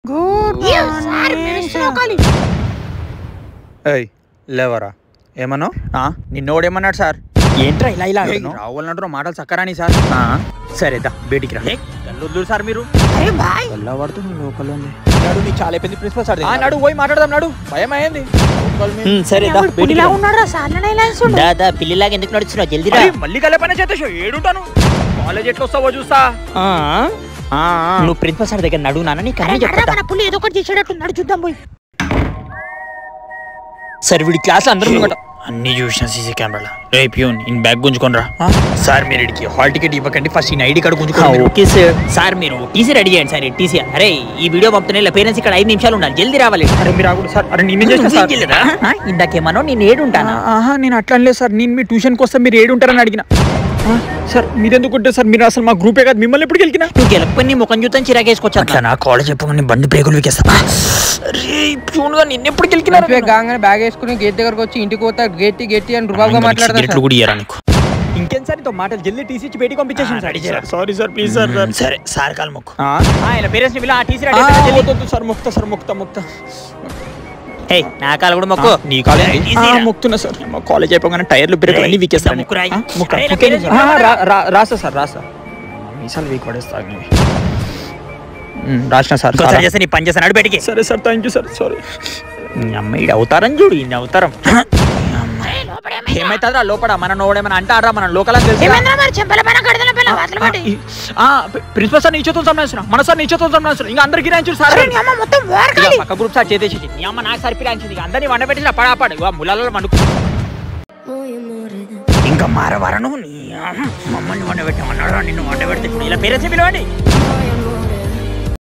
ఏయ్ లేవరా ఏమన్నా ఆ, నిన్నోడేమన్నాడు సార్ ఏంట్రా ఇలా ఇలా అంటున్నావు? రావాలంటారు మాటలు చక్కరాని సార్ ఆ, సరేదా బయటికి రా వద్దు సార్ మీరు పడుతుంది లోకల్ ఉంది నడు నీకు చాలా అయిపోయింది ప్రిన్సిపల్ సార్ నడు పోయి మాట్లాడదాం నడు భయం అయింది సరేదా పులిలా ఉన్నారా సార్లనే లాన్సుండు దాదా పిల్లిలాగా ఎందుకు నడుస్తున్నావు జల్దీ రా అరే, మళ్ళీ కలే పని చేత ఏడుంటాను కాలేజ్ ఎట్లా వస్తావో చూస్తా ఆ, ఆ, ఆ. నువ్వు ప్రిన్సిపల్ సార్ దగ్గర నడువు నాన్న నీకు అరే అన్నీ నడరా, చెప్తా మన పులి ఏదో ఒకటి చేసేటట్టున్నాడు చూద్దాం పోయి సరే వీడి క్లాస్ అందరూ ముంగట. అన్ని చూసిన సీసీ కెమెరాలో రే ప్యూన్ ఇన్ బ్యాగ్ గుంజుకోనరా సార్ మీరు ఇడికి హాల్ టికెట్ ఇవ్వకండి ఫస్ట్ ఈ ఐడి కార్డు ఆ, గుంజుకోండి ఓకే సార్ సార్ మీరు టీసీ రెడీ చేయండి సార్ టీసీ అరే ఈ వీడియో పంపుతున్నా పేరెంట్స్ ఇక్కడ ఐదు నిమిషాలు ఉండాలి జల్దీ రావాలి అరే మీరు ఆగుడు సార్ అరే నేను చేసిన సార్ ఇందాకేమనో నేను ఏడుంటానా ఆహా నేను అట్లా అనలేదు సార్ నేను మీ ట్యూషన్కి వస్తే మీరు ఏడు ఉంటారని అడిగిన ఆ, సార్ మీరెందుకు ఉంటారు సార్ మీరు అసలు మా గ్రూపే కాదు మిమ్మల్ని ఎప్పుడు గెలికినా నువ్వు గెలపని నీ ముఖం చూద్దాం చిరాకేసుకొచ్చా అట్లా నా కాలేజ్ చెప్పగానే బండి బ్రేకులు వికేస్తా రే ప్యూన్ గా నిన్న ఎప్పుడు గెలికినారు మంచిగా గాంగానే బ్యాగ్ వేసుకుని గేట్ దగ్గరకు వచ్చి ఇంటికి పోతా గేట్టి గేట్టి అని రుబాబుగా మాట్లాడతారు సిగరెట్లు కూడా ఇయ్యరా నీకు ఇంకేం సార్ ఇంతో మాటలు జల్దీ టీసీ ఇచ్చి బయటికి పంపించేసి sir sorry sir please sir సరే సార్ కాలు మొక్కు ఆయన పేరెంట్స్ ని పిల్ల టీసీ ఆ, రెడీ వద్దు, వద్దు సార్ ముక్త సార్ ముక్త ముక్త హే నా కాలు కూడా మొక్కు నీ కాలేజ్ ముక్తున్నా సార్ మా కాలేజ్ అయిపోగానే టైర్లు బ్రేక్ అన్ని వీకేస్తాను ముక్కు రాయి. ముక్క అరే, నా ముక్కే పేరెంట్స్ ఆ, రా- రా- రాస్తా సార్ రాస్తా మీసాలు వీక్ పడేస్తా నీవి. ఉమ్, రాసిన సార్ ఇంకోసారి చేస్తే నీ పని చేస్తాను బయటికి సరే sir thank you sir sorry అమ్మ ఈడ అవతారం చూడు ఈయన అవతారం ఏమైతుందిరా లోపల మన నోడేమన్నా అంటారా మన లోకల్ అని తెలుసు ఏమైందిరా మరి చెంపల పైన గడదల పైన వాతలు పడి ప్రిన్సిపల్ సార్ నీచేతో సంబంధించిన మన సార్ నీచేతో సంబంధించిన ఇంకా అందరికి రాయించు సార్ అరే నీ అమ్మ మొత్తం ఇక వారకాలి పక్క గ్రూప్ సార్ చేసేసి నీ అమ్మ నాకు సరిపి రాయించింది ఇక అందరినీ వండ పెట్టిన పడాపడు ఇక ములాలలో వండుకు ఇంకా మారవరను నీ అమ్మ, మమ్మల్ని వండ పెట్టమన్నాడు నిన్ను వండ పెడితే ఇప్పుడు ఇలా పేరెంట్స్ పిలవండి